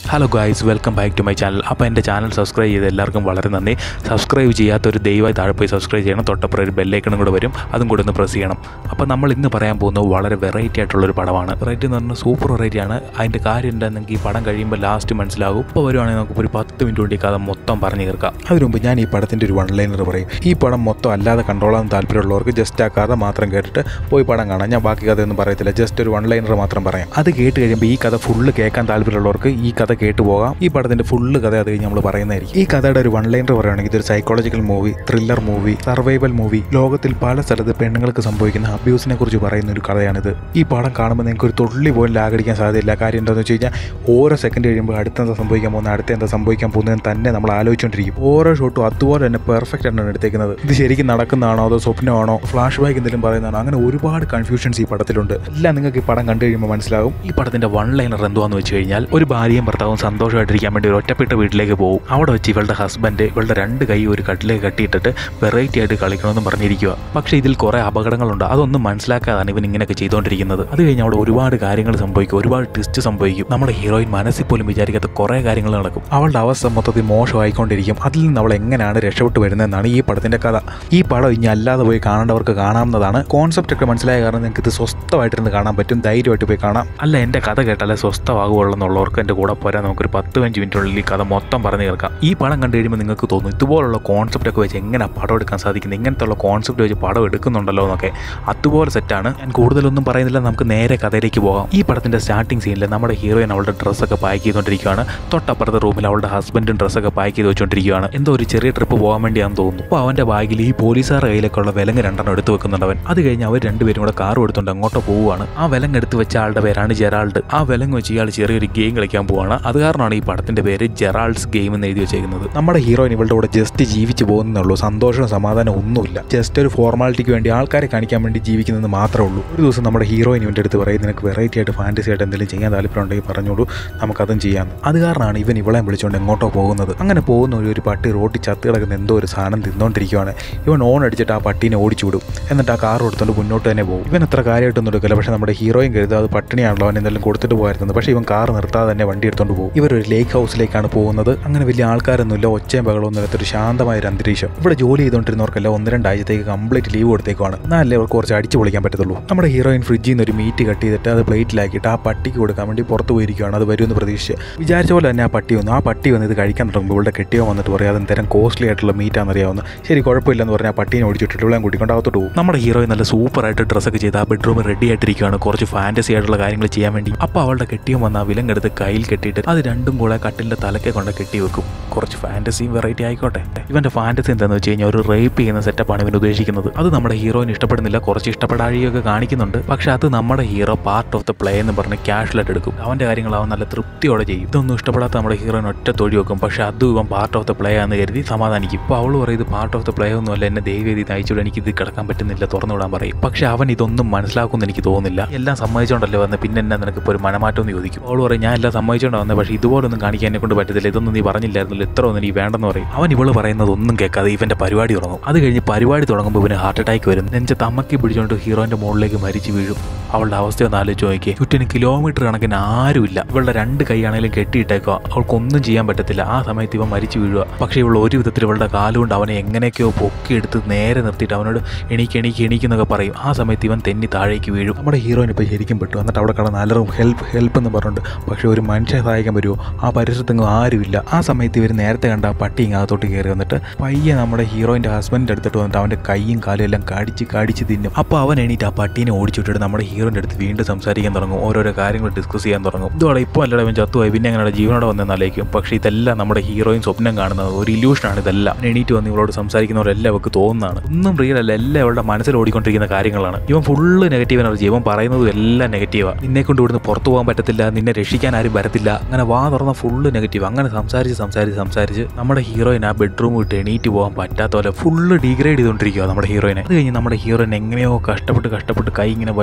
hello guys welcome back to my channel അപ്പോൾ എൻ്റെ channel subscribe ചെയ്ത് എല്ലാവർക്കും വളരെ നന്ദി സബ്സ്ക്രൈബ് ചെയ്യാത്തൊരു ദയവായി താഴെ പോയി സബ്സ്ക്രൈബ് ചെയ്യണം തൊട്ടപ്പുറം ഒരു ബെല്ലൈക്കണും കൂടെ വരും അതും കൂടെ ഒന്ന് പ്രസ് ചെയ്യണം അപ്പോൾ നമ്മൾ ഇന്ന് പറയാൻ പോകുന്നത് വളരെ വെറൈറ്റി ആയിട്ടുള്ളൊരു പടമാണ് വെറൈറ്റി എന്ന് പറഞ്ഞാൽ സൂപ്പർ വെറൈറ്റി ആണ് അതിൻ്റെ കാര്യം എന്താണെന്നെങ്കിൽ ഈ പടം കഴിയുമ്പോൾ ലാസ്റ്റ് മനസ്സിലാകും ഇപ്പോൾ വരുവാണെങ്കിൽ നമുക്ക് ഒരു പത്ത് മിനിറ്റ് കൊണ്ട് ഈ കഥ മൊത്തം പറഞ്ഞു തീർക്കാം അതിനു മുമ്പ് ഞാൻ ഈ പടത്തിൻ്റെ ഒരു വൺ ലൈനർ പറയും ഈ പടം മൊത്തം അല്ലാതെ കണ്ടോളാൻ താല്പര്യമുള്ളവർക്ക് ജസ്റ്റ് ആ കഥ മാത്രം കേട്ടിട്ട് പോയി പടം കാണാം ഞാൻ ബാക്കി കഥയൊന്നും പറയത്തില്ല ജസ്റ്റ് ഒരു വൺ ലൈനർ മാത്രം പറയാം അത് കേട്ട് കഴിയുമ്പോൾ ഈ കഥ ഫുള്ള് കേൾക്കാൻ താല്പര്യമുള്ളവർക്ക് ഈ കഥ കേട്ട് പോകാം ഈ പടത്തിൻ്റെ ഫുള്ള് കഥ അത് കഴിഞ്ഞ് നമ്മൾ പറയുന്നതായിരിക്കും ഈ കഥയുടെ ഒരു വൺ ലൈനർ പറയുകയാണെങ്കിൽ ഇതൊരു psychological movie thriller movie survival movie ലോകത്തിൽ പല സ്ഥലത്ത് പെണ്ണുങ്ങൾക്ക് സംഭവിക്കുന്ന അബ്യൂസിനെ കുറിച്ച് പറയുന്ന ഒരു കഥയാണിത് ഈ പടം കാണുമ്പോൾ നിങ്ങൾക്ക് ഒരു തുള്ളി പോലും ലാഗടിക്കാൻ സാധ്യതയില്ല കാര്യം എന്താണെന്ന് വെച്ച് കഴിഞ്ഞാൽ ഓരോ സെക്കൻഡ് കഴിയുമ്പോൾ അടുത്ത എന്താ സംഭവിക്കാൻ പോകുന്നത് അടുത്ത എന്താ സംഭവിക്കാൻ പോകുന്നതെന്ന് തന്നെ നമ്മൾ ആലോചിച്ചുകൊണ്ടിരിക്കും ഓരോ ഷോട്ടും അതുപോലെ തന്നെ പെർഫെക്റ്റ് ആണ് എടുത്തേക്കുന്നത് ഇത് ശരിക്കും നടക്കുന്നതാണോ അതോ സ്വപ്നമാണോ ഫ്ലാഷ് ബാക്ക് എന്തെങ്കിലും പറയുന്നതാണോ അങ്ങനെ ഒരുപാട് കൺഫ്യൂഷൻസ് ഈ പടത്തിലുണ്ട് എല്ലാം നിങ്ങൾക്ക് ഈ പടം കണ്ടു കഴിയുമ്പോൾ മനസ്സിലാകും ഈ പടത്തിന്റെ വൺ ലൈനർ എന്തുവാന്ന് വെച്ച് കഴിഞ്ഞാൽ ഒരു ഭാര്യയും ഭർത്താവും സന്തോഷമായിട്ടിരിക്കാൻ വേണ്ടി ഒരു ഒറ്റപ്പെട്ട വീട്ടിലേക്ക് പോകും അവിടെ വെച്ച് ഇവളുടെ ഹസ്ബൻഡ് ഇവളുടെ രണ്ട് കൈ ഒരു കട്ടിലേക്ക് കട്ടിയിട്ടിട്ട് വെറൈറ്റി ആയിട്ട് കളിക്കണമെന്ന് പറഞ്ഞിരിക്കുക പക്ഷേ ഇതിൽ കുറേ അപകടങ്ങളുണ്ട് അതൊന്നും മനസ്സിലാക്കാതാണ് ഇവൻ ഇങ്ങനെയൊക്കെ ചെയ്തുകൊണ്ടിരിക്കുന്നത് അത് കഴിഞ്ഞ് അവിടെ ഒരുപാട് കാര്യങ്ങൾ സംഭവിക്കും ഒരുപാട് ട്വിസ്റ്റ് സംഭവിക്കും നമ്മുടെ ഹീറോയിൻ മനസ്സിൽ പോലും വിചാരിക്കാത്ത കുറേ കാര്യങ്ങൾ നടക്കും അവളുടെ അവസ്ഥ മൊത്തത്തിൽ മോശമായിക്കൊണ്ടിരിക്കും അതിൽ നിന്ന് അവൾ എങ്ങനെയാണ് രക്ഷപ്പെട്ട് വരുന്നതെന്നാണ് ഈ പടത്തിന്റെ കഥ ഈ പടം ഇനി അല്ലാതെ പോയി കാണേണ്ടവർക്ക് കാണാവുന്നതാണ് കോൺസെപ്റ്റ് ഒക്കെ മനസ്സിലായ കാരണം നിങ്ങൾക്ക് ഇത് സ്വസ്ഥമായിട്ടിരുന്ന് കാണാൻ പറ്റും ധൈര്യമായിട്ട് പോയി കാണാം അല്ല എൻ്റെ കഥ കേട്ടാലേ സ്വസ്ഥമാകുള്ളൂ എന്നുള്ളവർക്ക് എൻ്റെ കൂടെ പോരാൻ നമുക്കൊരു പത്ത് പതിനഞ്ച് മിനിറ്റിനുള്ളിൽ ഈ കഥ മൊത്തം പറഞ്ഞു കേൾക്കാം ഈ പടം കണ്ടു കഴിയുമ്പോൾ നിങ്ങൾക്ക് തോന്നും ഇതുപോലുള്ള കോൺസെപ്റ്റ് ഒക്കെ വെച്ച് എങ്ങനെ പടം എടുക്കാൻ സാധിക്കുന്നത് ഇങ്ങനത്തെ ഉള്ള കോൺസെപ്റ്റ് വെച്ച് പടം എടുക്കുന്നുണ്ടല്ലോ എന്നൊക്കെ അതുപോലെ സെറ്റാണ് ഞാൻ കൂടുതലൊന്നും പറയുന്നില്ല നമുക്ക് നേരെ കഥയിലേക്ക് പോകാം ഈ പടത്തിൻ്റെ സ്റ്റാർട്ടിംഗ് സീനിൽ നമ്മുടെ ഹീറോയിൻ അവളുടെ ഡ്രസ്സൊക്കെ പാക്ക് ചെയ്തുകൊണ്ടിരിക്കുകയാണ് തൊട്ടപ്പുറത്തെ റൂമിൽ അവളുടെ ഹസ്ബൻഡും ഡ്രസ്സൊക്കെ പാക്ക് ചെയ്ത് വെച്ചുകൊണ്ടിരിക്കുകയാണ് എന്തോ ഒരു ചെറിയ ട്രിപ്പ് പോകാൻ വേണ്ടിയാണെന്ന് തോന്നുന്നു അപ്പോൾ അവൻ്റെ ബാഗിൽ ഈ പോലീസുകാരുടെ കയ്യിലേക്കുള്ള വിലങ്ങ് രണ്ടെണ്ണം എടുത്ത് വെക്കുന്നുണ്ട് അവൻ അത് കഴിഞ്ഞ് അവർ രണ്ടുപേരും കൂടെ കാർ എടുത്തുകൊണ്ട് അങ്ങോട്ട് പോവുകയാണ് ആ വിലങ്ങ് എടുത്ത് വെച്ച ആളുടെ പേരാണ് ജെറാൾഡ് ആ വിലങ്ങ് വെച്ച് ഇയാൾ ചെറിയൊരു ഗെയിം കളിക്കാൻ പോവാണ് അത് കാരണമാണ് ഈ പടത്തിന്റെ പേര് ജെറാൾഡ്സ് ഗെയിം എന്ന് എഴുതി വെച്ചേക്കുന്നത് നമ്മുടെ ഹീറോയിൻ ഇവളുടെ കൂടെ ജസ്റ്റ് ജീവിച്ചു പോകുന്നുള്ളൂ സന്തോഷവും സമാധാനം ഒന്നുമില്ല ജസ്റ്റ് ഒരു ഫോർമാലിറ്റിക്ക് വേണ്ടി ആൾക്കാരെ കാണിക്കാൻ വേണ്ടി ജീവിക്കുന്നത് മാത്രമേ ഉള്ളൂ ഒരു ദിവസം നമ്മുടെ ഹീറോയിൻ ഇവൻ്റെ അടുത്ത് പറയും നിനക്ക് വെറൈറ്റി ആയിട്ട് ഫാൻറ്റസി ആയിട്ട് എന്തെങ്കിലും ചെയ്യാൻ താല്പര്യം ഉണ്ടെങ്കിൽ പറഞ്ഞോളൂ നമുക്കതും ചെയ്യാം അത് കാരണമാണ് ഇവൻ ഇവളെ വിളിച്ചുകൊണ്ട് എങ്ങോട്ടോ പോകുന്നത് അങ്ങനെ പോകുന്ന ഒരു ഒരു പട്ടി റോട്ടിൽ ചത്ത് കിടക്കുന്ന എന്തോ ഒരു സാധനം തിന്നുകൊണ്ടിരിക്കുകയാണ് ഇവൻ ഓൺ അടിച്ചിട്ട് ആ പട്ടീനെ ഓടിച്ചു വിടും എന്നിട്ട് ആ കാർ എടുത്തുകൊണ്ട് മുന്നോട്ട് തന്നെ പോകും ഇവൻ അത്ര കാര്യമായിട്ടൊന്നും എടുക്കില്ല പക്ഷേ നമ്മുടെ ഹീറോയിൻ കരുതുക അത് പട്ടിണിയാണല്ലോ അവൻ എന്തെങ്കിലും കൊടുത്തിട്ട് പോയിരുന്നത് പക്ഷേ ഇവൻ കാർ നിർത്താതെ തന്നെ വണ്ടി എടുത്തുകൊണ്ട് പോകും ഇവർ ഒരു ലേക്ക് ഹൗസിലേക്കാണ് പോകുന്നത് അങ്ങനെ വലിയ ആൾക്കാരൊന്നുമില്ല ഒച്ചയും ബഹളമൊന്നും ഇല്ലാത്തൊരു ശാന്തമായ ഒരു അന്തരീക്ഷം ഇവിടെ ജോലി ചെയ്തുകൊണ്ടിരുന്നവർക്കെല്ലാം ഒന്ന് രണ്ടാഴ്ചത്തേക്ക് കംപ്ലീറ്റ് ലീവ് കൊടുത്തേക്കുവാണ് എന്നാലേ അവർക്ക് കുറച്ച് അടിച്ചു പൊളിക്കാൻ പറ്റത്തുള്ളൂ നമ്മുടെ ഹീറോയിൻ ഫ്രിഡ്ജിൽ നിന്ന് ഒരു മീറ്റ് കട്ട് ചെയ്തിട്ട് അത് പ്ലേറ്റിലാക്കിയിട്ട് ആ പട്ടിക്ക് കൊടുക്കാൻ വേണ്ടി പുറത്ത് പോയിരിക്കുകയാണ് അത് വരുമെന്ന് പ്രതീക്ഷിച്ച് വിചാരിച്ച പോലെ തന്നെ ആ പട്ടി വന്നു ആ പട്ടി വന്ന് ഇത് കഴിക്കാൻ തുടങ്ങുമ്പോൾ ഇവളുടെ കെട്ടിയോ വന്നിട്ട് പറയാം അത് തരം കോസ്റ്റ്ലി ആയിട്ടുള്ള മീറ്റാണെന്ന് അറിയാവുന്ന ശരി കുഴപ്പമില്ലെന്ന് പറഞ്ഞാൽ ആ പട്ടീനെ ഓടിച്ചിട്ട് ഇവളെ കൂട്ടിക്കൊണ്ട് അകത്തോട്ട് പോകും നമ്മുടെ ഹീറോയിൻ നല്ല സൂപ്പറായിട്ട് ഡ്രസ്സൊക്കെ ചെയ്ത് ആ ബെഡ്റൂം റെഡി ആയിട്ടിരിക്കുകയാണ് കുറച്ച് ഫാൻറ്റസി ആയിട്ടുള്ള കാര്യങ്ങൾ ചെയ്യാൻ വേണ്ടി അപ്പോൾ അവളുടെ കെട്ടിയോ വന്ന് ആ വിലങ്ങെടുത്ത് കയ്യിൽ കെട്ടിയിട്ട് അത് രണ്ടും കൂടെ കട്ടിലിൻ്റെ തലക്കെ കൊണ്ട് കെട്ടി വെക്കും കുറച്ച് ഫാൻറ്റസിയും വെറൈറ്റി ആയിക്കോട്ടെ ഇവൻ്റെ ഫാൻറ്റസി എന്താണെന്ന് വെച്ച് കഴിഞ്ഞാൽ ഒരു റേപ്പ് ചെയ്യുന്ന സെറ്റപ്പാണ് ഇവൻ ഉദ്ദേശിക്കുന്നത് അത് നമ്മുടെ ഹീറോയിന് ഇഷ്ടപ്പെടുന്നില്ല കുറച്ച് ഇഷ്ടപ്പെടാഴിയൊക്കെ കാണിക്കുന്നുണ്ട് പക്ഷെ അത് നമ്മുടെ hero part of the play എന്ന് പറഞ്ഞ് ക്യാഷ്വലായിട്ട് എടുക്കും അവൻ്റെ കാര്യങ്ങൾ അവൻ നല്ല തൃപ്തിയോടെ ചെയ്യും ഇതൊന്നും ഇഷ്ടപ്പെടാത്ത നമ്മുടെ ഹീറോയിൻ ഒറ്റ തൊഴി വെക്കും പക്ഷെ അതും ഇവൻ പാർട്ട് ഓഫ് ദ പ്ലേ ആണെന്ന് കരുതി സമാധാനിക്കും ഇപ്പോൾ അവൾ പറയും ഇത് പാർട്ട് ഓഫ് ദ പ്ലേ ഒന്നുമല്ല എന്നെ ദൈവം ഇത് അയച്ചുകൊണ്ട് എനിക്ക് ഇത് കിടക്കാൻ പറ്റുന്നില്ല തുറന്നു വിടാൻ പറയും പക്ഷെ അവൻ ഇതൊന്നും മനസ്സിലാക്കുമെന്ന് എനിക്ക് തോന്നുന്നില്ല എല്ലാം സമ്മതിച്ചോണ്ടല്ലേ വന്ന് പിന്നെ എന്നാ നിനക്ക് ഇപ്പോൾ ഒരു മനമാറ്റം എന്ന് ചോദിക്കും അവൾ പറയും ഞാൻ എല്ലാം സമ്മതിച്ചോണ്ട് വന്നത് പക്ഷേ ഇതുപോലൊന്നും കാണിക്കാൻ എന്നെ കൊണ്ട് പറ്റത്തില്ല ഇതൊന്നും നീ പറഞ്ഞില്ലായിരുന്നല്ലോ ഇത്ര ഒന്നും നീ വേണ്ടെന്ന് പറയും അവൻ ഇവള് പറയുന്നത് ഒന്നും കേൾക്കാതെ ഇവന്റെ പരിപാടി തുടങ്ങും അത് കഴിഞ്ഞ് പരിപാടി തുടങ്ങുമ്പോൾ ഇവന് ഹാർട്ട് അറ്റാക്ക് വരും നെഞ്ച തമ്മക്കി പിടിച്ചുകൊണ്ട് ഹീറോന്റെ മുകളിലേക്ക് മരിച്ചു വീഴും അവളുടെ അവസ്ഥ ഒന്ന് ആലോചിച്ച് നോക്കിയേ ചുറ്റിന് കിലോമീറ്റർ കണക്കിന് ആരുമില്ല ഇവളുടെ രണ്ട് കൈയാണെങ്കിലും കെട്ടിയിട്ടേക്കുക അവൾക്കൊന്നും ചെയ്യാൻ പറ്റത്തില്ല ആ സമയത്ത് ഇവൻ മരിച്ചു വീഴുക പക്ഷേ ഇവൾ ഒരു വിധത്തിൽ ഇവളുടെ കാലുകൊണ്ട് അവനെ എങ്ങനെയൊക്കെയോ പൊക്കിയെടുത്ത് നേരെ നിർത്തിയിട്ട് അവനോട് എണീക്ക് എണീക്ക് എണീക്കുന്നൊക്കെ പറയും ആ സമയത്ത് ഇവൻ തെന്നി താഴേക്ക് വീഴും നമ്മുടെ ഹീറോയിൻ ഇപ്പോൾ ശരിക്കും പെട്ടു എന്നിട്ട് അവിടെ കടന്ന് അലറും ഹെൽപ്പ് ഹെൽപ്പ് എന്ന് പറഞ്ഞിട്ട് പക്ഷേ ഒരു മനുഷ്യനെ സഹായിക്കാൻ വരുമോ ആ പരിസരത്തെങ്ങും ആരുമില്ല ആ സമയത്ത് ഇവർ നേരത്തെ കണ്ട ആ പട്ടി ഇങ്ങ് അകത്തോട്ട് കയറി വന്നിട്ട് പയ്യെ നമ്മുടെ ഹീറോയിൻ്റെ ഹസ്ബൻഡിൻ്റെ അടുത്തിട്ട് വന്നിട്ട് അവൻ്റെ കൈയും കാലും എല്ലാം കടിച്ച് കടിച്ച് തിന്നും അപ്പോൾ അവൻ എണീറ്റ് ആ പട്ടീനെ ഓടിച്ചിട്ടിട്ട് നമ്മുടെ ഹീറോയിൻ്റെ അടുത്ത് വീണ്ടും സംസാരിക്കാൻ തുടങ്ങും ഓരോരോ കാര്യങ്ങൾ ഡിസ്കസ് ചെയ്യാൻ തുടങ്ങും ഇതോടെ ഇപ്പോൾ അല്ലടെ അവൻ ചത്തുപോയി പിന്നെ അങ്ങനെ ജീവനോടെ വന്നെന്നാലേക്കും പക്ഷേ ഇതെല്ലാം നമ്മുടെ ഹീറോയിൻ സ്വപ്നം കാണുന്നത് ഒരു ഇല്യൂഷനാണ് ഇതെല്ലാം അവൻ എണീറ്റ് വന്ന് ഇവളോട് സംസാരിക്കുന്നവരെല്ലാം അവർക്ക് തോന്നുന്നതാണ് ഒന്നും റിയൽ അല്ല എല്ലാം അവളുടെ മനസ്സിൽ ഓടിക്കൊണ്ടിരിക്കുന്ന കാര്യങ്ങളാണ് ഇവൻ ഫുള്ള് നെഗറ്റീവ് എനർജി ഇവൻ പറയുന്നതും എല്ലാം നെഗറ്റീവാണ് നിന്നെ കൊണ്ട് ഇവിടുന്ന് പുറത്തു പോകാൻ പറ്റത്തില്ല നിന്നെ രക്ഷിക്കാൻ ആരും വരത്തില്ല അങ്ങനെ വാ തുറന്ന ഫുള്ള് നെഗറ്റീവ് അങ്ങനെ സംസാരിച്ച് സംസാരിച്ച് സംസാരിച്ച് നമ്മുടെ ഹീറോയിൻ ആ ബെഡ്റൂം വിട്ട് എണീറ്റ് പോകാൻ പറ്റാത്ത പോലെ ഫുള്ള് ഡീഗ്രേഡ് ചെയ്തുകൊണ്ടിരിക്കുക നമ്മുടെ ഹീറോയിനെ അത് കഴിഞ്ഞ് നമ്മുടെ ഹീറോയിൻ എങ്ങനെയോ കഷ്ടപ്പെട്ട് കഷ്ടപ്പെട്ട് കൈ ഇങ്ങനെ വലിച്ച് വലിച്ച്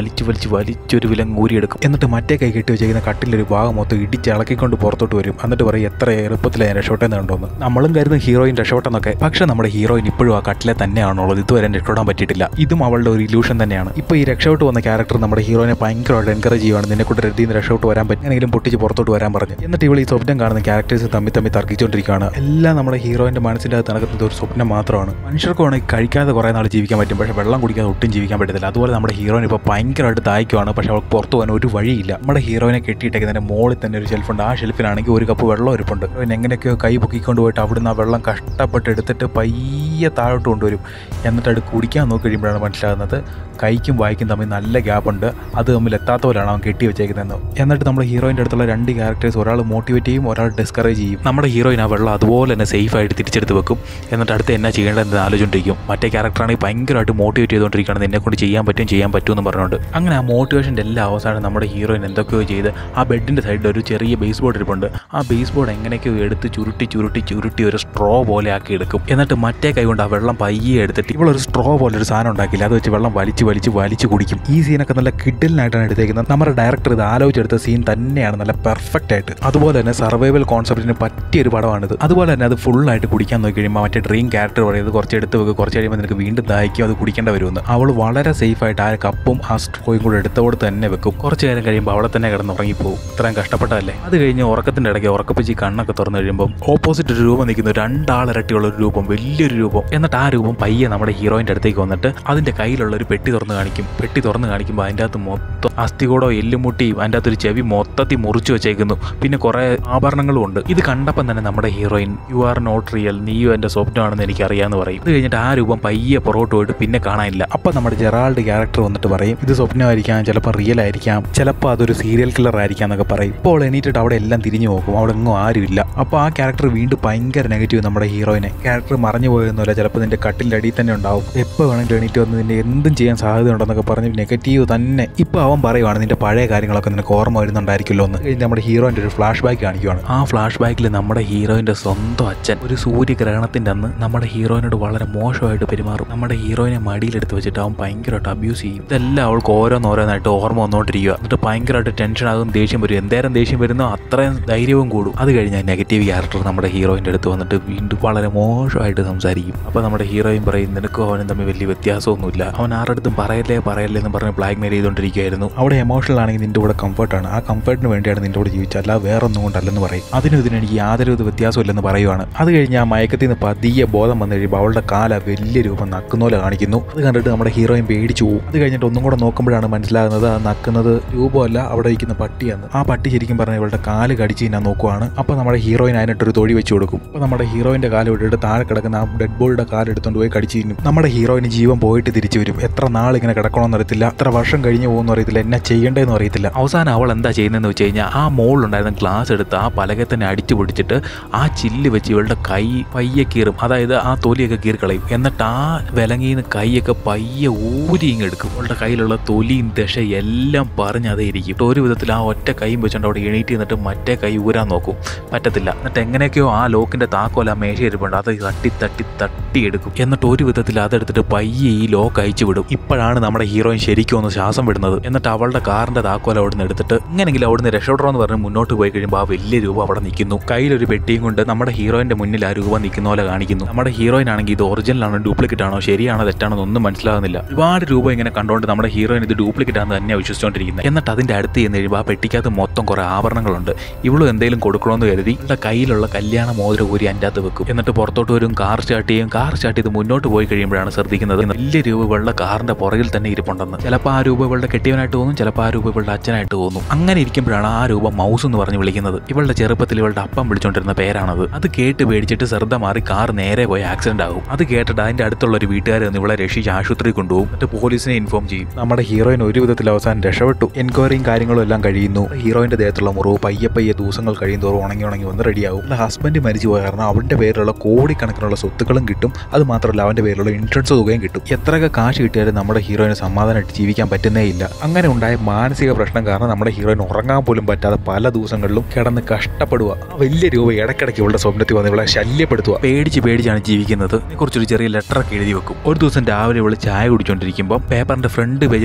വലിച്ച് വലിച്ചൊരു വിലം ഊരിയെടുക്കും എന്നിട്ട് മറ്റേ കൈ കെട്ടി വെച്ചിരിക്കുന്ന കട്ടിലൊരു ഭാഗം മൊത്തം ഇടിച്ച് ഇളക്കിക്കൊണ്ട് പുറത്തോട്ട് വരും എന്നിട്ട് പറയും എത്ര എളുപ്പത്തിൽ ഞാൻ രക്ഷപ്പെട്ടെന്ന് കണ്ടോന്ന് നമ്മളും കരുതുന്ന ഹീറോയിൻ രക്ഷപ്പെട്ടെന്നൊക്കെ പക്ഷെ നമ്മുടെ ഹീറോയിൻ ഇപ്പോഴും ആ കട്ടിലെ തന്നെയാണുള്ളത് ഇതുവരെ രക്ഷപ്പെടാൻ പറ്റിയിട്ടില്ല ഇതും അവളുടെ ഒരു ഇല്യൂഷൻ തന്നെയാണ് ഇപ്പോൾ ഈ രക്ഷപ്പെട്ട് വന്ന ക്യാരക്ടർ നമ്മുടെ ഹീറോയിനെ ഭയങ്കരമായിട്ട് എൻകറേജ് ചെയ്യുവാണ് നിന്നെ കൊണ്ട് റെഡിയിൽ നിന്ന് രക്ഷപ്പെട്ട് വരാൻ പറ്റും എങ്ങനെയും പൊട്ടിച്ച് പുറത്തോട്ട് വരാൻ പറഞ്ഞു എന്നിട്ട് ഇവൾ ഈ സ്വപ്നം കാണുന്ന ക്യാരക്ടേഴ്സ് തമ്മിൽ തമ്മിൽ തർക്കിച്ചുകൊണ്ടിരിക്കുകയാണ് എല്ലാം നമ്മുടെ ഹീറോയിൻ്റെ മനസ്സിൻ്റെ അകത്ത് നടക്കുന്നത് ഒരു സ്വപ്നം മാത്രമാണ് മനുഷ്യർക്ക് വേണമെങ്കിൽ കഴിക്കാതെ കുറേ നാൾ ജീവിക്കാൻ പറ്റും പക്ഷേ വെള്ളം കുടിക്കാതെ ഒട്ടും ജീവിക്കാൻ പറ്റത്തില്ല അതുപോലെ നമ്മുടെ ഹീറോയിൻ ഇപ്പോൾ ഭയങ്കരമായിട്ട് ദാഹിക്കുവാണ് പക്ഷേ അവൾക്ക് പുറത്ത് പോകാൻ ഒരു വഴിയില്ല നമ്മുടെ ഹീറോയിനെ കെട്ടിയിട്ടേക്കുന്നതിൻ്റെ മുകളിൽ തന്നെ ഒരു ഷെൽഫുണ്ട് ആ ഷെൽഫിലാണെങ്കിൽ ഒരു കപ്പ് വെള്ളം ഇരിപ്പുണ്ട് ഹീറോയിൻ എങ്ങനെയൊക്കെയോ കൈ പൊക്കിക്കൊണ്ട് പോയിട്ട് അവിടുന്ന് ആ വെള്ളം കഷ്ടപ്പെട്ട് എടുത്തിട്ട് പയ്യെ താഴോട്ട് കൊണ്ടുവരും എന്നിട്ട് അത് കുടിക്കാൻ നോക്കി കഴിയുമ്പോഴാണ് മനസ്സിലാകുന്നത് കൈക്കും വായിക്കും തമ്മിൽ നല്ല ഗ്യാപ്പ് ഉണ്ട് അത് തമ്മിൽ എത്താത്ത പോലെയാണ് അവൻ കെട്ടി വെച്ചേക്കുന്നതെന്ന് എന്നിട്ട് നമ്മുടെ ഹീറോയിൻ്റെ അടുത്തുള്ള രണ്ട് ക്യാരക്ടേഴ്സ് ഒരാൾ മോട്ടിവേറ്റ് ചെയ്യും ഒരാൾ ഡിസ്കറേജ് ചെയ്യും നമ്മുടെ ഹീറോയിൻ ആ വെള്ളം അതുപോലെ തന്നെ സേഫായിട്ട് തിരിച്ചെടുത്ത് വെക്കും എന്നിട്ട് അടുത്ത് എന്നാ ചെയ്യേണ്ടതെന്ന് ആലോചിച്ചിരിക്കും മറ്റേ ക്യാരക്ടറാണെങ്കിൽ ഭയങ്കരമായിട്ട് മോട്ടിവേറ്റ് ചെയ്തുകൊണ്ടിരിക്കുകയാണ് നിന്നെ കൊണ്ട് ചെയ്യാൻ പറ്റും ചെയ്യാൻ പറ്റുമെന്ന് പറഞ്ഞുകൊണ്ട് അങ്ങനെ ആ മോട്ടിവേഷൻ്റെ എല്ലാ അവസാനം നമ്മുടെ ഹീറോയിൻ എന്തൊക്കെയോ ചെയ്ത് ആ ബെഡിൻ്റെ സൈഡിൽ ഒരു ചെറിയ ബേസ് ബോർഡ് ഇരിപ്പുണ്ട് ആ ബേസ് ബോർഡ് എങ്ങനെയൊക്കെയോ എടുത്ത് ചുരുട്ടി ചുരുട്ടി ചുരുട്ടി ഒരു സ്ട്രോ പോലെ ആക്കി എടുക്കും എന്നിട്ട് മറ്റേ കൈ കൊണ്ട് ആ വെള്ളം പയ്യെ എടുത്തിട്ട് ഇവളൊരു സ്ട്രോ പോലെ ഒരു സാധനം ഉണ്ടാക്കില്ല അത് വെച്ച് വെള്ളം വലിച്ച് വലിച്ച് വലിച്ച് കുടിക്കും ഈ സീനൊക്കെ നല്ല കിഡിലിനായിട്ടാണ് എടുത്തേക്കുന്നത് നമ്മുടെ ഡയറക്ടർ ഇത് ആലോചിച്ചെടുത്ത സീൻ തന്നെയാണ് നല്ല പെർഫെക്റ്റ് ആയിട്ട് അതുപോലെ തന്നെ സർവൈവൽ കോൺസെപ്റ്റിന് പറ്റിയ ഒരു പടമാണിത് അതുപോലെ തന്നെ അത് ഫുള്ളായിട്ട് കുടിക്കാൻ നോക്കി കഴിയുമ്പോൾ മറ്റേ ഡ്രീം ക്യാരക്ടർ പറയുന്നത് കുറച്ച് എടുത്ത് വെക്കുക കുറച്ച് കഴിയുമ്പോൾ നിനക്ക് വീണ്ടും ദാഹിക്കും അത് കുടിക്കേണ്ട വരുമെന്ന് അവൾ വളരെ സേഫായിട്ട് ആ കപ്പും ആ സ്ട്രോയും കൂടെ എടുത്തോട് തന്നെ വെക്കും കുറച്ച് നേരം കഴിയുമ്പോൾ അവിടെ തന്നെ കിടന്ന് ഉറങ്ങിപ്പോവും ഇത്രയും കഷ്ടപ്പെട്ടതല്ലേ അത് കഴിഞ്ഞ് ഉറക്കത്തിൻ്റെ ഇടയ്ക്ക് ഉറക്കപ്പിച്ച് കണ്ണൊക്കെ തുറന്നു കഴിയുമ്പോൾ ഓപ്പോസിറ്റ് ഒരു രൂപം നിൽക്കുന്ന രണ്ടാളിരട്ടിയുള്ള ഒരു രൂപം വലിയൊരു രൂപം എന്നിട്ട് ആ രൂപം പയ്യെ നമ്മുടെ ഹീറോയിൻ്റെ അടുത്തേക്ക് വന്നിട്ട് അതിൻ്റെ കയ്യിലുള്ള ഒരു പെട്ടി തുറന്ന് കാണിക്കും പെട്ടി തുറന്ന് കാണിക്കുമ്പോൾ അതിൻ്റെ അകത്ത് മൊത്തം അസ്ഥികൂടോ എല്ലുമുട്ടിയും അതിൻ്റെ അകത്തൊരു ചെവി മൊത്തത്തിൽ മുറിച്ച് വെച്ചേക്കുന്നു പിന്നെ കുറേ ആഭരണങ്ങളും ഉണ്ട് ഇത് കണ്ടപ്പം തന്നെ നമ്മുടെ heroine you are not real നീയും എൻ്റെ സ്വപ്നമാണെന്ന് എനിക്ക് അറിയാമെന്ന് പറയും ഇത് കഴിഞ്ഞിട്ട് ആ രൂപം പയ്യെ പുറകോട്ട് പോയിട്ട് പിന്നെ കാണാനില്ല അപ്പം നമ്മുടെ ജെറാൾഡ് ക്യാരക്ടർ വന്നിട്ട് പറയും ഇത് സ്വപ്നമായിരിക്കാം ചിലപ്പോൾ റിയൽ ആയിരിക്കാം ചിലപ്പോൾ അതൊരു സീരിയൽ കില്ലർ ആയിരിക്കാം എന്നൊക്കെ പറയും ഇപ്പോൾ അവൾ എണീറ്റിട്ട് അവിടെ എല്ലാം തിരിഞ്ഞു നോക്കും അവിടെ എങ്ങും ആരുമില്ല അപ്പോൾ ആ ക്യാരക്ടർ വീണ്ടും ഭയങ്കര നെഗറ്റീവ് നമ്മുടെ ഹീറോയിനെ ക്യാരക്ടർ മറഞ്ഞു പോയൊന്നുമില്ല ചിലപ്പോൾ നിന്റെ കട്ടിൻ്റെ അടിയിൽ തന്നെ ഉണ്ടാവും എപ്പോൾ വേണമെങ്കിലും എണീറ്റ് വന്ന് നിന്നെ എന്തും ചെയ്യാൻ സാധ്യത ഉണ്ടെന്നൊക്കെ പറഞ്ഞ് നെഗറ്റീവ് തന്നെ ഇപ്പോൾ അവൻ പറയുവാണ് നിന്റെ പഴയ കാര്യങ്ങളൊക്കെ നിനക്ക് ഓർമ്മ വരുന്നുണ്ടായിരിക്കുമല്ലോ എന്ന് കഴിഞ്ഞ് നമ്മുടെ ഹീറോയിൻ്റെ ഒരു ഫ്ലാഷ് ബാക്ക് കാണിക്കുവാണ് ആ ഫ്ലാഷ് ബാക്കിൽ നമ്മുടെ ഹീറോയിൻ്റെ സ്വന്തം അച്ഛൻ ഒരു സൂര്യഗ്രഹണത്തിൻ്റെ അന്ന് നമ്മുടെ ഹീറോയിനോട് വളരെ മോശമായിട്ട് പെരുമാറും നമ്മുടെ ഹീറോയിനെ മടിയിലെടുത്ത് വെച്ചിട്ട് അവൻ ഭയങ്കരമായിട്ട് അബ്യൂസ് ചെയ്യും ഇതെല്ലാം അവൾക്ക് ഓരോന്നോരോന്നായിട്ട് ഓർമ്മ വന്നുകൊണ്ടിരിക്കുക എന്നിട്ട് ഭയങ്കരമായിട്ട് ടെൻഷൻ ആകും ദേഷ്യം വരും എന്തേരം ദേഷ്യം വരുന്നോ അത്രയും ധൈര്യവും കൂടും അത് കഴിഞ്ഞാൽ നെഗറ്റീവ് ക്യാരക്ടർ നമ്മുടെ ഹീറോയിൻ്റെ അടുത്ത് വന്നിട്ട് വീണ്ടും വളരെ മോശമായിട്ട് സംസാരിക്കും അപ്പോൾ നമ്മുടെ ഹീറോയിൻ പറയും നിനക്കും അവനും തമ്മിൽ വലിയ വ്യത്യാസമൊന്നുമില്ല അവൻ ആരുടെ അടുത്തും പറയല്ലേ പറയല്ലേ എന്ന് പറഞ്ഞ് ബ്ലാക്ക് മെയിൽ ചെയ്തുകൊണ്ടിരിക്കുകയായിരുന്നു അവിടെ എമോഷണൽ ആണെങ്കിൽ നിന്റെ കൂടെ കംഫർട്ടാണ് ആ കംഫർട്ടിന് വേണ്ടിയാണ് നിന്റെ കൂടെ ജീവിച്ചത് അല്ല വേറെ ഒന്നും കൊണ്ടല്ലെന്ന് പറയും അതിനും ഇതിനും എനിക്ക് യാതൊരു വിധ വ്യത്യാസമില്ലെന്ന് പറയുവാണ് അത് കഴിഞ്ഞ് ആ മയക്കത്തിൽ നിന്ന് പതിയെ ബോധം വന്നു കഴിയുമ്പോൾ അവളുടെ കാല വലിയ രൂപം നക്കുന്നോലെ കാണിക്കുന്നു അത് കണ്ടിട്ട് നമ്മുടെ ഹീറോയിൻ പേടിച്ചു പോകും അത് കഴിഞ്ഞിട്ട് ഒന്നും കൂടെ നോക്കുമ്പോഴാണ് മനസ്സിലാകുന്നത് ആ നക്കുന്നത് രൂപമല്ല അവിടെ ഇരിക്കുന്ന പട്ടിയാണ് ആ പട്ടി ശരിക്കും പറഞ്ഞാൽ ഇവളുടെ കാല് കടിച്ച് ഞാൻ നോക്കുവാണ് അപ്പോൾ നമ്മുടെ ഹീറോയിൻ അതിനായിട്ടൊരു തൊഴി വെച്ച് കൊടുക്കും അപ്പോൾ നമ്മുടെ ഹീറോയിൻ്റെ കാല് വിട്ടിട്ട് താഴെ കിടക്കുന്ന ആ ഡെഡ് ബോഡിയുടെ കാല് എടുത്തുകൊണ്ട് പോയി കടിച്ച് തിന്നും നമ്മുടെ ഹീറോയിന് ജീവൻ പോയിട്ട് തിരിച്ചു വരും എത്ര നാൾ ഇങ്ങനെ കിടക്കണമെന്ന് അറിയത്തില്ല എത്ര വർഷം കഴിഞ്ഞ് പോകുമെന്ന് അറിയത്തില്ല എന്നെ ചെയ്യേണ്ടതെന്ന് അറിയത്തില്ല അവസാനം അവൾ എന്താ ചെയ്യുന്നതെന്ന് വെച്ച് കഴിഞ്ഞാൽ ആ മോളിലുണ്ടായിരുന്ന ഗ്ലാസ് എടുത്ത് ആ പലകെ തന്നെ അടിച്ചു പൊടിച്ചിട്ട് ആ ചില്ല് വെച്ച് ഇവളുടെ കൈ പയ്യെ കീറും അതായത് ആ തൊലിയൊക്കെ കീറിക്കളയും എന്നിട്ട് ആ വിലങ്ങിന്ന് കൈയൊക്കെ പയ്യെ ഊരി ഇങ്ങ് എടുക്കും അവളുടെ കയ്യിലുള്ള തൊലിയും ദശ എല്ലാം പറഞ്ഞ് അതേ ഇരിക്കും എന്നിട്ട് ഒരു വിധത്തിൽ ആ ഒറ്റ കൈയും വെച്ചുകൊണ്ട് അവിടെ എണീറ്റ് നിന്നിട്ട് മറ്റേ കൈ ഊരാൻ നോക്കും പറ്റത്തില്ല എന്നിട്ട് എങ്ങനെയൊക്കെയോ ആ ലോക്കിന്റെ താക്കോൽ ആ മേശ ഇരിപ്പുണ്ട് അത് തട്ടി തട്ടി തട്ടിയെടുക്കും എന്നിട്ട് ഒരു വിധത്തിൽ അതെടുത്തിട്ട് പയ്യെ ഈ ലോക്ക് അയച്ചു വിടും ഇപ്പോഴാണ് നമ്മുടെ ഹീറോയിൻ ശരിക്കും ഒന്ന് ശ്വാസം വിടുന്നത് എന്നിട്ട് അവളുടെ കാറിന്റെ താക്കോൽ അവിടുന്ന് എടുത്തിട്ട് എങ്ങനെങ്കിലും അവിടുന്ന് രക്ഷപ്പെടണമെന്ന് പറഞ്ഞ് മുന്നോട്ട് പോയി കഴിയുമ്പോൾ ആ വലിയ രൂപം അവിടെ നിൽക്കുന്നു കയ്യിലൊരു പെട്ടിയും കൊണ്ട് നമ്മുടെ ഹീറോയിന്റെ മുന്നിൽ ആ രൂപം നിൽക്കുന്ന പോലെ കാണിക്കുന്നു നമ്മുടെ ഹീറോയിൻ ആണെങ്കിൽ ഇത് ഒറിജിനൽ ആണോ ഡ്യൂപ്ലിക്കേറ്റ് ആണോ ശരിയാണോ തെറ്റാണോ എന്നൊന്നും മനസ്സിലാകുന്നില്ല ഒരുപാട് രൂപ ഇങ്ങനെ കണ്ടുകൊണ്ട് നമ്മുടെ ഹീറോയിൻ ഇത് ഡ്യൂപ്ലിക്കേറ്റ് ആണെന്ന് തന്നെയാണ് വിശ്വസിച്ചുകൊണ്ടിരിക്കുന്നത് എന്നിട്ട് അതിന്റെ അടുത്ത് ചെന്ന് കഴിയുമ്പോൾ ആ പെട്ടിക്കകത്ത് മൊത്തം കുറെ ആഭരണങ്ങളുണ്ട് ഇവളും എന്തെങ്കിലും കൊടുക്കണമെന്ന് കരുതി ഇവളുടെ കയ്യിലുള്ള കല്യാണ മോതിരം ഊരി അതിൻ്റെ അകത്ത് വെക്കും എന്നിട്ട് പുറത്തോട്ട് വരും കാർ സ്റ്റാർട്ട് ചെയ്യും കാർ സ്റ്റാർട്ട് ചെയ്ത് മുന്നോട്ട് പോയി കഴിയുമ്പോഴാണ് ശ്രദ്ധിക്കുന്നത് വലിയ രൂപ ഇവളുടെ കാറിന്റെ പുറകിൽ തന്നെ ഇരിപ്പുണ്ടെന്ന് ചിലപ്പോൾ ആ രൂപ ഇവളുടെ കെട്ടിയവനായിട്ട് തോന്നും ചിലപ്പോൾ ആ രൂപ ഇവളുടെ അച്ഛനായിട്ട് തോന്നും അങ്ങനെ ഇരിക്കുമ്പോഴാണ് ആ രൂപ മൗസ് എന്ന് പറഞ്ഞ് വിളിക്കുന്നത് ഇവളുടെ ചെറുപ്പത്തിൽ ഇവളുടെ അപ്പം വിളിച്ചോണ്ടിരുന്ന പേരാണത് അത് കേട്ട് പേടിച്ചിട്ട് ശ്രദ്ധ മാറി കാർ നേരെ പോയി ആക്സിഡന്റ് ആകും അത് കേട്ടിട്ട് അതിന്റെ അടുത്തുള്ള ഒരു വീട്ടുകാർ വന്ന് ഇവളെ രക്ഷിച്ച് ആശുപത്രി കൊണ്ടുപോകും എന്നിട്ട് പോലീസിനെ ഇൻഫോം ചെയ്യും നമ്മുടെ ഹീറോയിൻ ഒരു വിധത്തിൽ അവസാനം രക്ഷപ്പെട്ടു എൻക്വയറിയും കാര്യങ്ങളും എല്ലാം കഴിയുന്നു ഹീറോയിന്റെ ദേഹത്തുള്ള മുറിവ് പയ്യെ പയ്യെ ദിവസങ്ങൾ കഴിയുന്തോറും ഉണങ്ങി ഉണങ്ങി വന്ന് റെഡിയാവും അവളുടെ ഹസ്ബൻഡ് മരിച്ചു പോയ കാരണം അവന്റെ പേരിലുള്ള കോടിക്കണക്കിനുള്ള സ്വത്തുക്കളും കിട്ടും അത് മാത്രമല്ല അവന്റെ പേരിലുള്ള ഇൻഷുറൻസ് തുകയും കിട്ടും എത്രയൊക്കെ കാശ് കിട്ടിയാലും നമ്മുടെ ഹീറോയിന് സമാധാനമായിട്ട് ജീവിക്കാൻ പറ്റുന്നേ ഇല്ല അങ്ങനെ ഉണ്ടായ മാനസിക പ്രശ്നം കാരണം നമ്മുടെ ഹീറോയിൻ ഉറങ്ങാൻ പോലും പറ്റാതെ പല ദിവസങ്ങളിലും കിടന്ന് കഷ്ടപ്പെടുക ആ വലിയ രൂപ ഇടയ്ക്കിടയ്ക്ക് ഇവളുടെ സ്വപ്നത്തിൽ വന്ന് ഇവളെ ശല്യപ്പെടുത്തുക പേടിച്ച് പേടിച്ചാണ് ജീവിക്കുന്നത് ഇതിനെക്കുറിച്ചൊരു ചെറിയ ലെറ്ററൊക്കെ എഴുതി വെക്കും ഒരു ദിവസം രാവിലെ ഇവള് ചായ കുടിച്ചുകൊണ്ടിരിക്കുമ്പോൾ പേപ്പറിന്റെ ഫ്രണ്ട് പേജിൽ ഇവള് കണ്ട ആ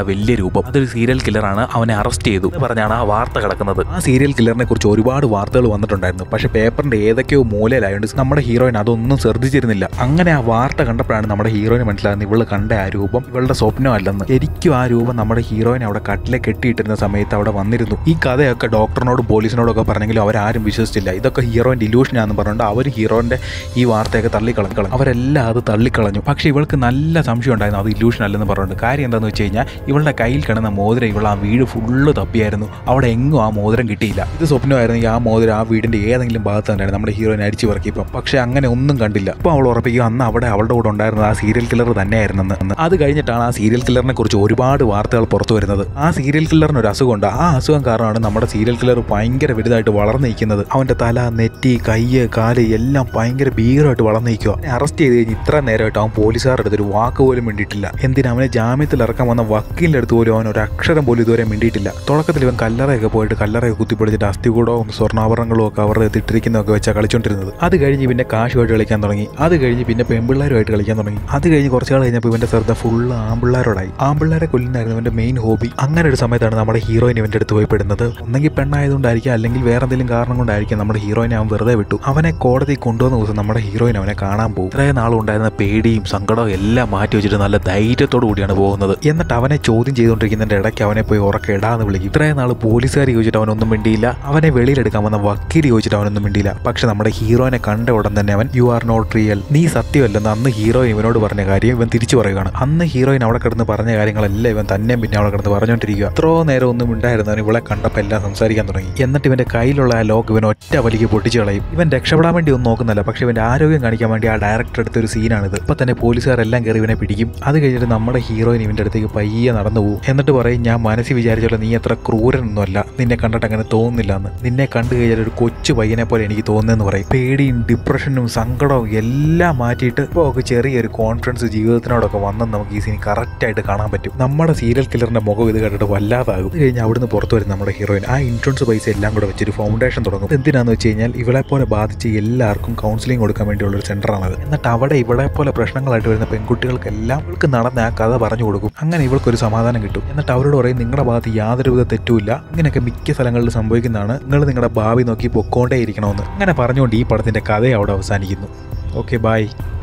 വലിയ രൂപം അതൊരു സീരിയൽ കില്ലറാണ് അവനെ അറസ്റ്റ് ചെയ്തു എന്ന് പറഞ്ഞാണ് ആ വാർത്ത കിടക്കുന്നത് ആ സീരിയൽ കില്ലറിനെ കുറിച്ച് ഒരുപാട് വാർത്തകൾ വന്നിട്ടുണ്ടായിരുന്നു പക്ഷേ പേപ്പറിന്റെ ഏതൊക്കെയോ മൂലയിലായതുകൊണ്ട് നമ്മുടെ ഹീറോയിൻ അതൊന്നും ശ്രദ്ധിച്ചിരുന്നില്ല അങ്ങനെ ആ വാർത്ത കണ്ടപ്പോഴാണ് നമ്മുടെ ഹീറോയിന് മനസ്സിലാകുന്നത് ഇവള് കണ്ട ആ രൂപം ഇവളുടെ സ്വപ്നമല്ലെന്ന് ശരിക്കും ആ രൂപം നമ്മുടെ ഹീറോയിനെ അവിടെ കട്ടിലെ കെട്ടിയിട്ടിരുന്ന സമയത്ത് അവിടെ വന്നിരുന്നു ഈ കഥയൊക്കെ ഡോക്ടറിനോടും പോലീസിനോടും ഒക്കെ പറഞ്ഞെങ്കിലും അവരാരും വിശ്വസിച്ചില്ല ഇതൊക്കെ ഹീറോയിന്റെ ഇലൂഷനാണെന്ന് പറഞ്ഞുകൊണ്ട് അവർ ഹീറോയിന്റെ ഈ വാർത്തയൊക്കെ തള്ളിക്കളഞ്ഞു കളഞ്ഞു അവരെല്ലാം അത് തള്ളിക്കളഞ്ഞു പക്ഷേ ഇവൾക്ക് നല്ല സംശയം ഉണ്ടായിരുന്നു അത് ഇലൂഷൻ അല്ലെന്ന് പറഞ്ഞുകൊണ്ട് കാര്യം എന്താണെന്ന് വെച്ച് കഴിഞ്ഞാൽ ഇവളുടെ കയ്യിൽ കിടന്ന മോതിരം ഇവൾ ആ വീട് ഫുള്ള് തപ്പിയായിരുന്നു അവിടെ എങ്ങും ആ മോതിരം കിട്ടിയില്ല ഇത് സ്വപ്നമായിരുന്നെങ്കിൽ ആ മോതിരം ആ വീടിന്റെ ഏതെങ്കിലും ഭാഗത്ത് തന്നെയായിരുന്നു നമ്മുടെ ഹീറോയിൻ അടിച്ചു പറക്കിയപ്പം പക്ഷേ അങ്ങനെ ഒന്നും കണ്ടില്ല അപ്പോൾ അവൾ ഉറപ്പിക്കുക അന്ന് അവിടെ അവളുടെ കൂടെ ഉണ്ടായിരുന്നത് ആ സീരിയൽ കില്ലർ തന്നെയായിരുന്നെന്ന് അന്ന് അത് കഴിഞ്ഞിട്ടാണ് ആ സീരിയൽ കില്ലറിനെ കുറിച്ച് ഒരുപാട് വാർത്തകൾ പുറത്തു വരുന്നത് ആ സീരിയൽ കില്ലറിന് ഒരു അസുഖമുണ്ട് ആ അസുഖം കാരണമാണ് നമ്മുടെ സീരിയൽ കില്ലർ ഭയങ്കര വലുതായിട്ട് വളർന്നിരിക്കുന്നത് അവന്റെ തല നെറ്റി കയ്യ് കാല് എല്ലാം ഭയങ്കര ഭീകരമായിട്ട് വളർന്നിരിക്കുക അവനെ അറസ്റ്റ് ചെയ്ത് കഴിഞ്ഞ് ഇത്ര നേരമായിട്ട് അവൻ പോലീസുകാരുടെ അടുത്ത് ഒരു വാക്ക് പോലും മിണ്ടിയിട്ടില്ല എന്തിനാ അവനെ ജാമ്യത്തിൽ ഇറക്കാൻ വന്ന വക്കീലിന്റെ അടുത്ത് പോലും അവൻ ഒരു അക്ഷരം പോലും ഇതുവരെ മിണ്ടിയിട്ടില്ല തുടക്കത്തിൽ ഇവൻ കല്ലറയൊക്കെ പോയിട്ട് കല്ലറയൊക്കെ കുത്തിപ്പൊളിച്ചിട്ട് അസ്ഥികൂടവും സ്വർണ്ണാഭരണങ്ങളും ഒക്കെ അവരുടെ ഇട്ടിരിക്കുന്നതൊക്കെ വെച്ചാൽ കളിച്ചോണ്ടിരുന്നത് അത് കഴിഞ്ഞ് പിന്നെ കാശുമായിട്ട് കളിക്കാൻ തുടങ്ങി അത് കഴിഞ്ഞ് പിന്നെ പെൺപിള്ളേരുമായിട്ട് കളിക്കാൻ തുടങ്ങി അത് കഴിഞ്ഞ് കുറച്ച് നാൾ കഴിഞ്ഞപ്പോൾ ഇവന്റെ ശ്രദ്ധ ഫുള്ള് ആമ്പിള്ളേരോടായി ആമ്പിള്ളേരെ കൊല്ലുന്നായിരുന്നു ഇവന്റെ മെയിൻ ഹോബി അങ്ങനെ ഒരു സമയത്താണ് നമ്മുടെ ഹീറോയിൻ ഇവന്റെ അടുത്ത് പോയി പെടുന്നത് ഒന്നെങ്കിൽ പെണ്ണായതുകൊണ്ടായിരിക്കും അല്ലെങ്കിൽ വേറെ എന്തെങ്കിലും കാരണം കൊണ്ടായിരിക്കും നമ്മുടെ ഹീറോയിനെ അവൻ വെറുതെ വിട്ടു അവനെ കോടതി കൊണ്ടുവന്ന ദിവസം നമ്മുടെ ഹീറോയിൻ അവനെ കാണാൻ പോകും ഇത്രയും നാളുണ്ടായിരുന്ന പേടിയും സങ്കടവും എല്ലാം മാറ്റി വെച്ചിട്ട് നല്ല ധൈര്യത്തോടു കൂടിയാണ് പോകുന്നത് എന്നിട്ട് അവനെ ചോദ്യം ചെയ്തുകൊണ്ടിരിക്കുന്നതിന്റെ ഇടയ്ക്ക് അവനെ പോയി ഉറക്കെ ഇടാന്ന് വിളിക്കും ഇത്രയും നാൾ പോലീസുകാർ ചോദിച്ചിട്ട് അവനൊന്നും മിണ്ടിയില്ല അവനെ വെളിയിലെടുക്കാൻ വന്ന വക്കീൽ ചോദിച്ചിട്ട് അവനൊന്നും മിണ്ടിയില്ല പക്ഷെ നമ്മുടെ ഹീറോയിനെ കണ്ട ഉടൻ തന്നെ അവൻ യു ആർ നോട്ട് റിയൽ നീ സത്യമല്ലെന്ന് അന്ന് ഹീറോയിൻ ഇവനോട് പറഞ്ഞ കാര്യം ഇവൻ തിരിച്ചു പറയുകയാണ് അന്ന് ഹീറോയിൻ അവിടെ കിടന്ന് പറഞ്ഞ കാര്യങ്ങളെല്ലാം ഇവൻ തന്നെ പിന്നെ അവിടെ കിടന്ന് പറഞ്ഞുകൊണ്ടിരിക്കുക എത്രയോ നേരം ഒന്നും ഉണ്ടായിരുന്നവൻ ഇവളെ കണ്ടപ്പോൾ എല്ലാം സംസാരിക്കാൻ തുടങ്ങി എന്നിട്ട് ഇവന്റെ കയ്യിലുള്ള ആ ലോക്ക് ഇവൻ ഒറ്റ വലിക്ക് പൊട്ടിച്ചു കളയും ഇവൻ രക്ഷപ്പെടാൻ വേണ്ടി ഒന്നും നോക്കുന്നില്ല പക്ഷെ ഇവന്റെ ആരോഗ്യം കാണിക്കാൻ വേണ്ടി ആ ഡയറക്ടർ എടുത്ത ഒരു സീനാണിത് ഇപ്പൊ തന്നെ പോലീസുകാരെല്ലാം കയറി ഇവനെ പിടിക്കും അത് കഴിഞ്ഞിട്ട് നമ്മുടെ ഹീറോയിൻ ഇവന്റെ അടുത്തേക്ക് പയ്യെ നടന്നു പോകും എന്നിട്ട് പറയും ഞാൻ മനസ്സിൽ വിചാരിച്ചോളൂ നീ അത്ര ക്രൂരനൊന്നുമല്ല നിന്നെ കണ്ടിട്ട് അങ്ങനെ തോന്നുന്നില്ല എന്ന് നിന്നെ കണ്ടു കഴിഞ്ഞാൽ ഒരു കൊച്ചു പയ്യനെ പോലെ എനിക്ക് തോന്നുന്നതെന്ന് പറയും പേടിയും ഡിപ്രഷനും സങ്കടവും എല്ലാം മാറ്റിയിട്ട് ഇപ്പോൾ ഒക്കെ ചെറിയൊരു കോൺഫിഡൻസ് ജീവിതത്തിനോടൊക്കെ വന്നെന്ന് നമുക്ക് ഈ സീൻ കറക്റ്റായിട്ട് കാണാൻ പറ്റും നമ്മുടെ സീരിയൽ കില്ലറിന്റെ മുഖം ഇത് കണ്ടിട്ട് വല്ലാതാകും അത് കഴിഞ്ഞ് അവിടുന്ന് പുറത്തു വരും നമ്മുടെ ഹീറോയിൻ ആ ഇൻഷുറൻസ് പൈസ എല്ലാം കൂടെ വെച്ചൊരു ഫൗണ്ടേഷൻ തുടങ്ങും എന്തിനാന്ന് വെച്ച് കഴിഞ്ഞാൽ ഇവളെ പോലെ ബാധിച്ച് എല്ലാവർക്കും കൗൺസിലിംഗ് കൊടുക്കാൻ വേണ്ടിയുള്ള ഒരു സെന്ററാണത് എന്നിട്ട് അവിടെ ഇവളെ പോലെ പ്രശ്നങ്ങളായിട്ട് വരുന്ന പെൺകുട്ടികൾക്കെല്ലാം ഇവൾക്ക് നടന്ന ആ കഥ പറഞ്ഞു കൊടുക്കും അങ്ങനെ ഇവൾക്കൊരു സമാധാനം കിട്ടും എന്നിട്ട് അവരോട് പറയും നിങ്ങളുടെ ഭാഗത്ത് യാതൊരുവിധ തെറ്റുമില്ല ഇങ്ങനെയൊക്കെ മിക്ക സ്ഥലങ്ങളിൽ സംഭവിക്കുന്നതാണ് നിങ്ങൾ നിങ്ങളുടെ ഭാവി നോക്കി പൊക്കോണ്ടേ ഇരിക്കണമെന്ന് അങ്ങനെ പറഞ്ഞുകൊണ്ട് ഈ പടത്തിന്റെ കഥ അവിടെ അവസാനിക്കുന്നു ഓക്കെ ബൈ